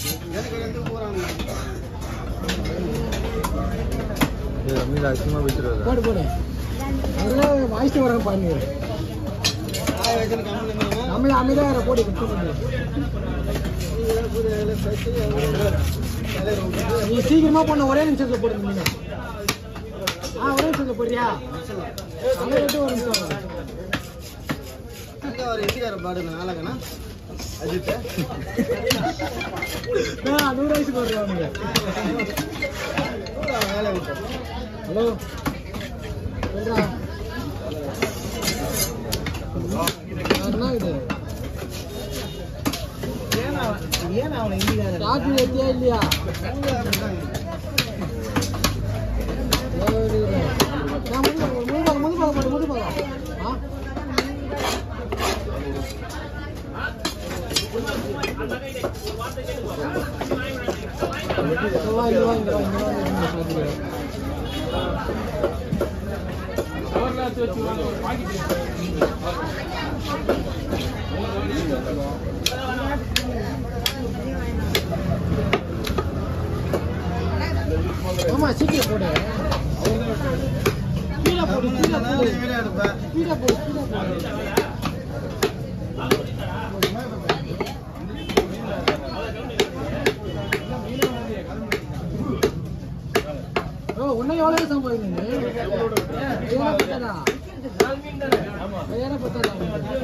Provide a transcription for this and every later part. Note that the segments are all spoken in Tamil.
மீது அசிங்கமாக விட்டுருவாரு போடு போடு அதெல்லாம் வாய்ஸ் வர பாருங்க நம்ம அமைதியாக போட்டு கொடுத்து நீ சீக்கிரமா பண்ண ஒரே நிமிஷத்துல போடுங்க மீன் ஆ ஒரே நிமிஷத்துல போடுறியா அதை விட்டு ஒரு நிமிஷம் நான் நூறு வயசுக்கு வருவாங்க ஹலோ சொல்றா என்ன இது ராத்திரி எத்தியா இல்லையா நான் முது முது முது பார்க்க மாட்டேன் முது பார்க்க ஆ இங்க வா, இங்க வா, இங்க வா, இங்க வா, இங்க வா, இங்க வா. ஆமா சீக்கிரம் போடு கீழே போடு கீழே போடு கீழே போடு கீழே போடு ஓ உன்னை எவ்வளவு சம்பாதிங்க ஏன்னா பத்தாதா ஏன்னா பத்தாதா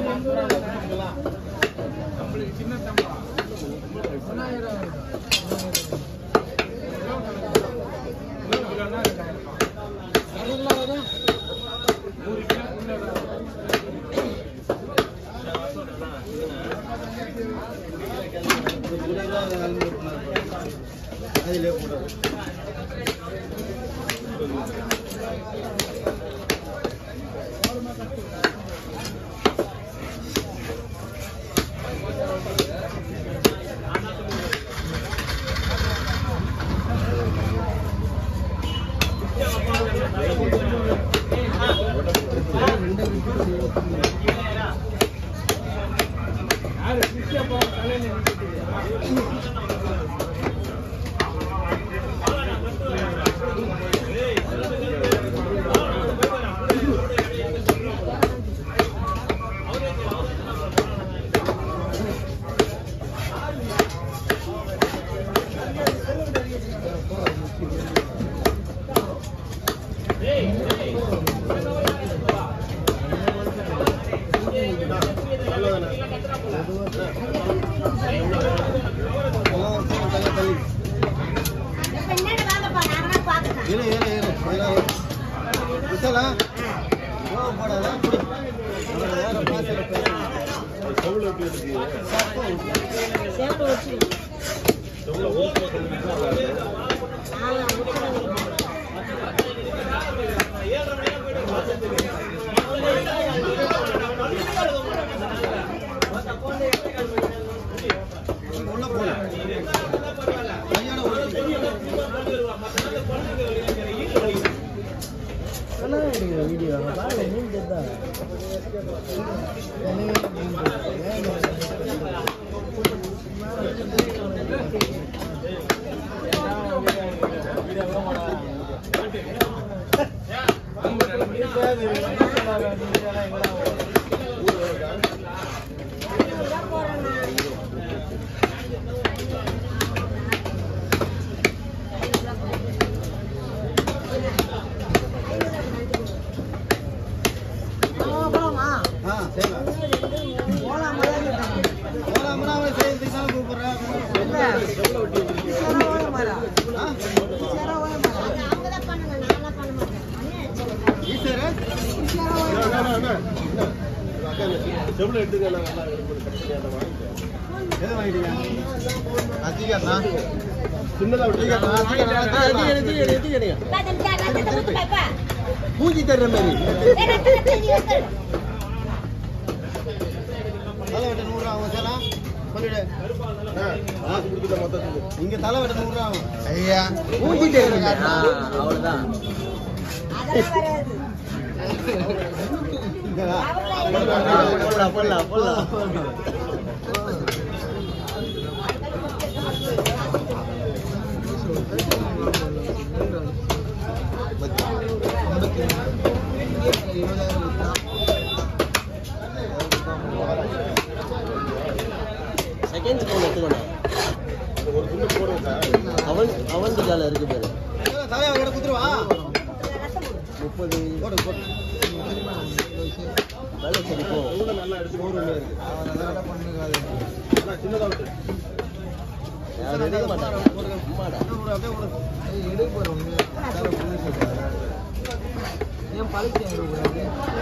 ஒன்னாயிரம் வருதா அதிலே போடுறது இரு இரு இரு இரு விட்டலா கோவப்படாத குடி அவ்வளவு நேரம் பாத்துல உள்ள போல கையோட ஒழிச்சு நல்லா எடுக்கிற வீடியோ பாருங்க மீன் தெரிதா போலாமா ஆ சரிடா போலாமா போலாமனா அவன் செய்யறதுக்கு தான் கூப்பிடுறேன் ஆ ஈஸ்வரா செவ்வளோ எடுத்துக்கலாம் எது வாங்கிட்டீங்க அதிகண்ணா சின்னதாக பூஜி தர்ற மாதிரி தலை வெட்ட நூறு ஆகும் சாரா சொல்லிடு இங்க தலை வெட்ட நூறு ஆகும் ஐயா பூஜி தர்ற அவ்வளவுதான் போடலாம் போடலாம் போடலாம் அவன் அவன் கால இருக்கு பாரு தலையா அவர்கிட்ட குத்துருவா முப்பது போடு போடு வேலை சரி போ யாரும் எடுக்க மாட்டாங்க அம்மாடா ஏன் பழச்சி எடுக்கூடாது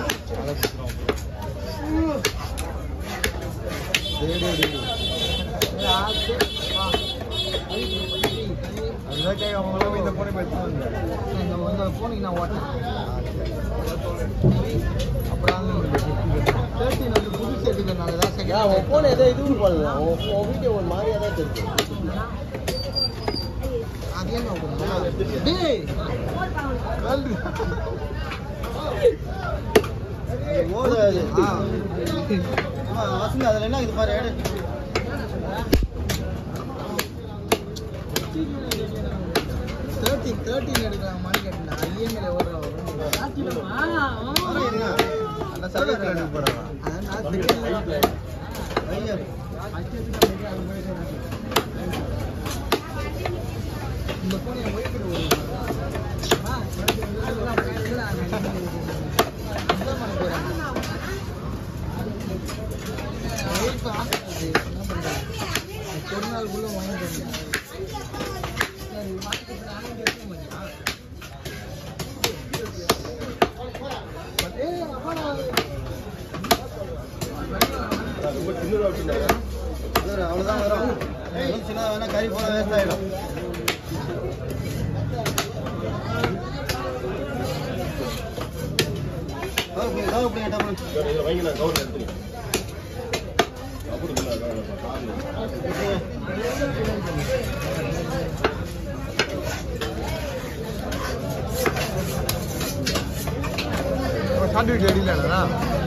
போனீங்கன்னா ஓட்டேன் அப்புறம் தேர்ட்டின் வந்து புதுசு எடுக்கிறதுனால தான் யா உன் போன ஏதோ இதுவும் பண்ணலாம் உன் உன் வீடியோ ஒரு மாதிரியா தான் தெரியும் அது என்ன பண்ணுங்க? டேய் கல்வி ஓடாது. வசந்த் அதில் என்ன இது பாரு எடு தேர்ட்டின் தேர்ட்டின் எடுக்கலாம் மாதிரி கேட்டேன் ஐஎம்எல் எவ்வளோ அந்த சர்வீஸ்ல எடுக்க போறாங்க இந்த போன என் ஒய்ஃபு ஒரு நாளுக்குள்ள வாங்கிட்டு சரி வாங்கிட்டு நானே எடுக்க மாட்டேன் ஏய் அப்பா அவ்வளோதான் வரும் சின்னதாக வேணா கறி போல வேஸ்ட் ஆகிடும் சாண்ட்விச் அடியிலண்ணா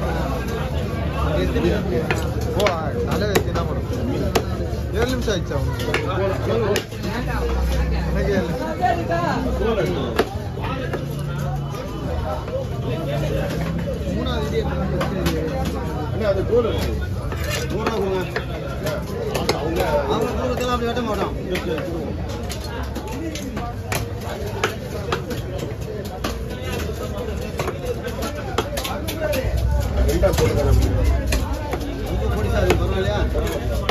ஓ தலை வச்சு என்ன பண்ணும் ஏழு நிமிஷம் ஆயிடுச்சா உனக்கு எனக்கு ஏழு மூணாவது அது கோல் அவங்க தூரத்தில் அப்படி வெட்ட மாட்டோம் ரெண்டா போடுறேன் கொஞ்சம் பொடிசா இருக்கு பரவாயில்லையா